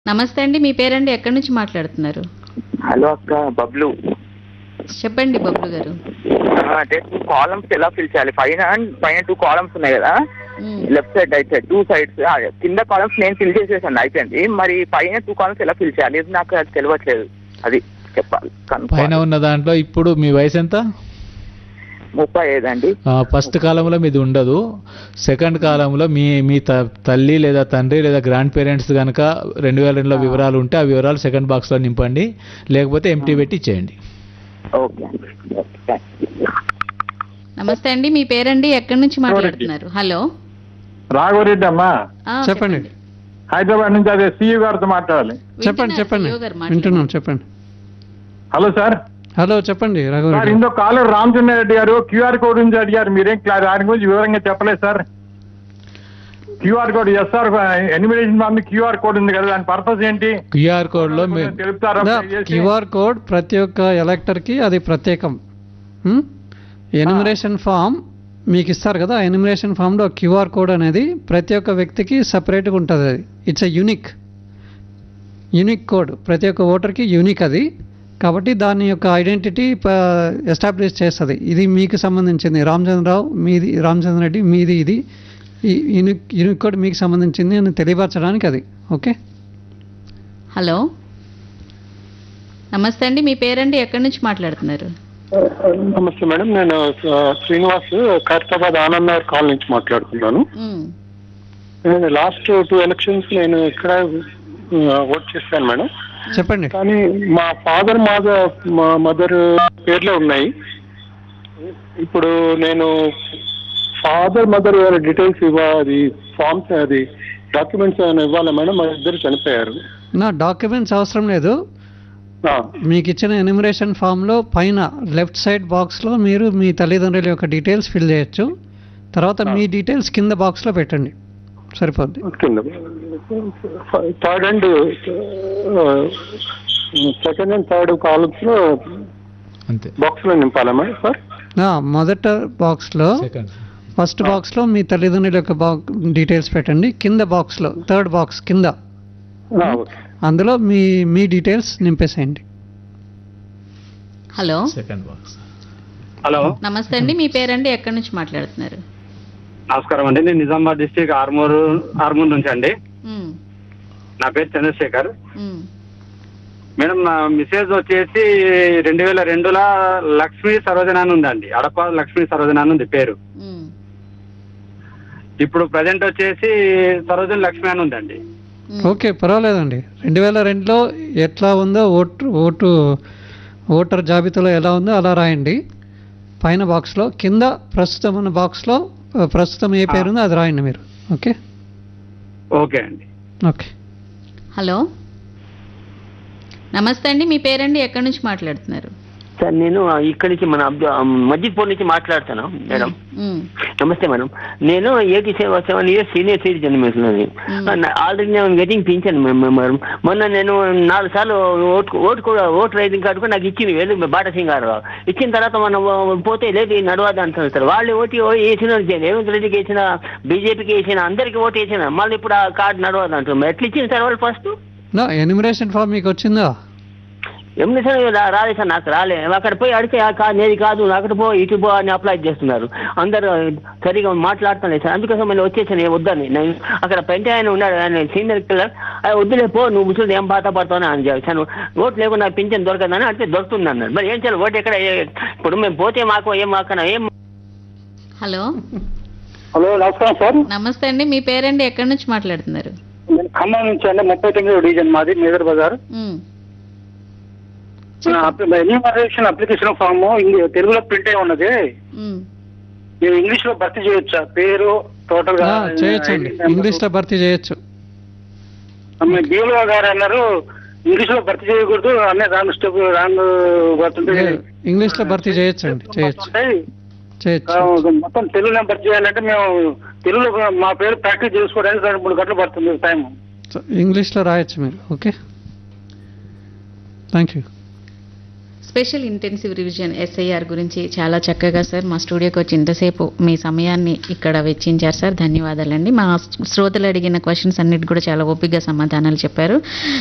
నమస్తే అండి మీ పేరండి ఎక్కడి నుంచి మాట్లాడుతున్నారు హలో అక్క బబ్లు చెప్పండి బబ్లు గారు ఆ, అదే టూ కాలమ్స్ ఎలా ఫిల్ చేయాలి పైన పైన టూ కాలమ్స్ ఉన్నాయి కదా మ్, left side right side two sides కింద కాలమ్స్ నేను ఫిల్ చేసేసాను అయిపోయింది మరి పైన టూ కాలమ్స్ ఎలా ఫిల్ చేయాలి ఇది నాకు అది తెలియట్లేదు అది చెప్పాలి పైన కనుక్కోవాలి. ఉన్న దాంట్లో ఇప్పుడు మీ వయసు ఎంత ముప్పై ఐదు అండి ఫస్ట్ కాలంలో మీది ఉండదు సెకండ్ కాలంలో మీ మీ త- తల్లి లేదా తండ్రి లేదా గ్రాండ్ పేరెంట్స్ కనుక రెండు వేల రెండులో వివరాలు ఉంటే ఆ వివరాలు సెకండ్ బాక్స్లో నింపండి లేకపోతే ఎంటీ పెట్టి ఇచ్చేయండి ఓకే అండి ఓకే, థాంక్స్. నమస్తే అండి మీ పేరండి ఎక్కడి నుంచి మాట్లాడుతున్నారు హలో రాఘవరెడ్డి అమ్మా ఆ, చెప్పండి హైదరాబాద్ నుంచి అదే సీఈ గారితో మాట్లాడాలి చెప్పండి వింటున్నారు చెప్పండి CEO గారు మాట్లాడండి. వింటున్నాం చెప్పండి హలో సార్ హలో చెప్పండి సార్ రఘువరెడ్డి ఇందో caller Ramachandra Reddy garu QR code గురించి అడిగారు మీరేం క్లా- దాని గురించి వివరంగా చెప్పలేదు sir QR code SR enumeration form QR code ఉంది కదా దాని పర్పస్ ఏంటి క్యూఆర్ కోడ్లో మీ కొంచెం తెలుపుతారా దయచేసి? క్యూఆర్ కోడ్ ప్రతి ఒక్క ఎలక్టర్కి అది ప్రత్యేకం ఎనిమిరేషన్ ఫామ్ మీకు ఇస్తారు కదా ఆ ఎనిమిరేషన్ ఫామ్లో క్యూఆర్ కోడ్ అనేది ప్రతి ఒక్క వ్యక్తికి సపరేట్గా ఉంటుంది అది it's a unique unique code ప్రతి ఒక్క ఓటర్కి యూనిక్ అది కాబట్టి దాని యొక్క ఐడెంటిటీ ఎస్టాబ్లిష్ చేస్తుంది ఇది మీకు సంబంధించింది రామచంద్రరావు మీది రామచంద్ర రెడ్డి మీది ఇది ఈ యూనిక్ యూనిక్ కోడ్ మీకు సంబంధించింది అని తెలియపరచడానికి అది ఓకే హలో నమస్తే అండి మీ పేరండి ఎక్కడి నుంచి మాట్లాడుతున్నారు నమస్తే మేడం నేను ఆ, శ్రీనివాస్ ఖైరతాబాద్ ఆనంద్ నగర్ కాల్ నుంచి మాట్లాడుతున్నాను మ్, నేను లాస్ట్ టూ ఎలక్షన్స్ నేను ఇక్కడ ఓట్ చేశాను మేడం చెప్పండి కానీ మా ఫాదర్ మాదర్ మా మదర్ పేర్లే ఉన్నాయి ఇప్పుడు నేను ఫాదర్ మదర్ గారి డీటెయిల్స్ ఇవ్వాలి ఫామ్స్ అది డాక్యుమెంట్స్ ఏమైనా ఇవ్వాలా మేడం మా ఇద్దరు చనిపోయారు నా డాక్యుమెంట్స్ అవసరం లేదు ఆ, మీకు ఇచ్చిన ఎనిమిరేషన్ ఫామ్లో పైన లెఫ్ట్ సైడ్ బాక్స్లో మీరు మీ తల్లిదండ్రుల యొక్క డీటెయిల్స్ ఫిల్ చేయొచ్చు తర్వాత మీ డీటెయిల్స్ కింద బాక్స్లో పెట్టండి సరిపోద్ది కింద third and second and third columns లో అంతే బాక్స్ లో నింపాలా మేడం సార్ నా మొదట బాక్స్లో సెకండ్ ఫస్ట్ బాక్స్లో మీ తల్లిదండ్రుల యొక్క బాక్ డీటెయిల్స్ పెట్టండి కింద బాక్స్లో థర్డ్ బాక్స్ కింద ఓకే అందులో మీ మీ డీటెయిల్స్ నింపేసేయండి హలో సెకండ్ బాక్స్ హలో నమస్తే అండి మీ పేరండి ఎక్కడి నుంచి మాట్లాడుతున్నారు నమస్కారం అండి నేను నిజామాబాద్ డిస్టిక్ ఆర్మూర్ ఆర్మూర్ నుంచి అండి మ్, నా పేరు చంద్రశేఖర్ మ్, మేడం నా మిసేజ్ వచ్చేసి రెండు వేల రెండులో లక్ష్మీ సరోజన అని ఉందండి అడప లక్ష్మీ సరోజన అని ఉంది పేరు మ్, ఇప్పుడు ప్రజెంట్ వచ్చేసి సరోజన లక్ష్మి అని ఉందండి మ్. ఓకే పర్వాలేదండి రెండు వేల రెండులో ఎట్లా ఉందో ఓటు ఓటు ఓటర్ జాబితాలో ఎలా ఉందో అలా రాయండి పైన బాక్స్లో కింద ప్రస్తుతం ఉన్న బాక్స్లో ఆ, ప్రస్తుతం ఏ పేరు ఉందో అది రాయండి మీరు ఓకే ఓకే అండి ఓకే హలో నమస్తే అండి మీ పేరండి ఎక్కడి నుంచి మాట్లాడుతున్నారు సార్ నేను ఆ, ఇక్కడి నుంచి మన అబ్దు మస్జిద్పూర్ నుంచి మాట్లాడుతాను మేడం మ్, నమస్తే మేడం నేను eighty seven seven years senior citizen Hmm. Already నేను గెటింగ్ పింఛన్ మేడం మొన్న నేను నాలుగు సార్లు ఓటు ఓటు కూడా ఓటు రైడింగ్ కార్డు కూడా నాకు ఇచ్చింది వెళ్ళి బాటా సింగ్ గారు ఇచ్చిన తర్వాత మనం పోతే లేదు ఇది నడవద్దు అంటారు సార్ వాళ్ళు ఓటు వేసిన రేవంత్ రెడ్డికి వేసిన బీజేపీకి వేసిన అందరికి ఓటు వేసిన మళ్ళీ ఇప్పుడు ఆ కార్డు నడవద్దు అంటారు ఎట్లా ఇచ్చింది సార్ వాళ్ళు ఫస్ట్ నా ఎనిమిరేషన్ ఫామ్ మీకు వచ్చిందా ఎమ్మెల్యే సార్ రాలేదు సార్ నాకు రాలే అక్కడ పోయి అడిగితే ఆ కాదు నేది కాదు అక్కడ పో ఇటు పో అని అప్లై చేస్తున్నారు అందరు సరిగా మాట్లాడతలేదు సార్ అందుకోసం నేను వచ్చేసాను "ఏ వద్దని నేను అక్కడ పెంట ఆయన ఉన్నాడు ఆయన సీనియర్ కిల్లర్ "ఆ, వద్దులే పో నువ్వు ముసలి ఏం బాధపడతావు అని చెప్పాను ఓటు లేకుండా పింఛన్ దొరకదని అంటే దొరుకుతుంది అన్నాడు మరి ఏం చేయాలి ఓటు ఎక్కడ ఏ- ఇప్పుడు మేము పోతే మాకు ఏం మాకన్నా ఏం హలో హలో నమస్కారం సార్ నమస్తే అండి మీ పేరండి ఎక్కడి నుంచి మాట్లాడుతున్నారు నేను ఖమ్మం నుంచి అండి ముప్పై తొమ్మిది డివిజన్ మాది మేదర్ బజార్ మ్, ఎన్యూమరేషన్ అప్లికేషన్ ఫామ్ తెలుగులో ప్రింట్ అయి ఉన్నది మ్, మేము ఇంగ్లీష్ లో భర్తీ చేయొచ్చా పేరు టోటల్ గా ఆ, చేయొచ్చండి ఇంగ్లీష్లో భర్తీ చేయొచ్చు డిఓ గారు అన్నారు ఇంగ్లీష్ లో భర్తీ చేయకూడదు అన్నీ రాంగ్ స్టెప్ రాంగ్ పడుతుంటే ఇంగ్లీష్లో భర్తీ చేయొచ్చండి చేయొచ్చు చేయొచ్చు మొత్తం తెలుగులో భర్తీ చేయాలంటే మేము తెలుగులో మా పేరు ప్రాక్టీస్ చేసుకోవడానికి రెండు మూడు గంటలు పడుతుంది టైం సో ఇంగ్లీష్లో రాయొచ్చు మీరు okay thank you special intensive revision SIR గురించి చాలా చక్కగా సార్ మా స్టూడియోకి వచ్చి ఇంతసేపు మీ సమయాన్ని ఇక్కడ వెచ్చించారు సార్ ధన్యవాదాలండి మా శ్రోతలు అడిగిన క్వశ్చన్స్ అన్నిటి కూడా చాలా ఓపికగా సమాధానాలు చెప్పారు